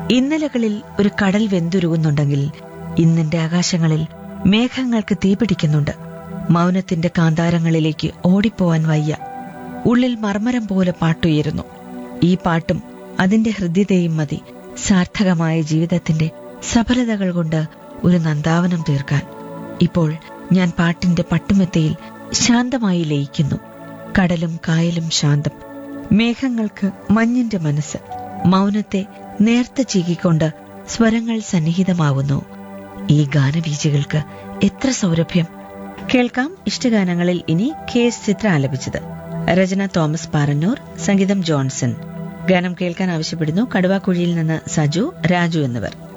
ഇന്നലകളിൽ ഒരു കടൽ വെന്തുരുകുന്നുണ്ടെങ്കിൽ ഇന്നിന്റെ ആകാശങ്ങളിൽ മേഘങ്ങൾക്ക് തീപിടിക്കുന്നുണ്ട് മൗനത്തിന്റെ കാന്താരങ്ങളിലേക്ക് ഓടിപ്പോവാൻ വയ്യ ഉള്ളിൽ മർമരം പോലെ പാട്ടുയരുന്നു ഈ പാട്ടും അതിന്റെ ഹൃദ്യതയും മതി സാർത്ഥകമായ ജീവിതത്തിന്റെ സഫലതകൾ കൊണ്ട് ഒരു നന്ദാവനം തീർക്കാൻ ഇപ്പോൾ ഞാൻ പാട്ടിന്റെ പട്ടുമെത്തയിൽ ശാന്തമായി ലയിക്കുന്നു കടലും കായലും ശാന്തം മേഘങ്ങൾക്ക് മഞ്ഞിന്റെ മനസ്സ് മൗനത്തെ നേർത്ത ചീകിക്കൊണ്ട് സ്വരങ്ങൾ സന്നിഹിതമാവുന്നു ഈ ഗാനബീജകൾക്ക് എത്ര സൗരഭ്യം കേൾക്കാം ഇഷ്ടഗാനങ്ങളിൽ ഇനി കെ എസ് ചിത്ര ആലപിച്ചത് രചന തോമസ് പാറന്നൂർ സംഗീതം ജോൺസൺ ഗാനം കേൾക്കാൻ ആവശ്യപ്പെടുന്നു കടുവാക്കുഴിയിൽ നിന്ന് സജു രാജു എന്നിവർ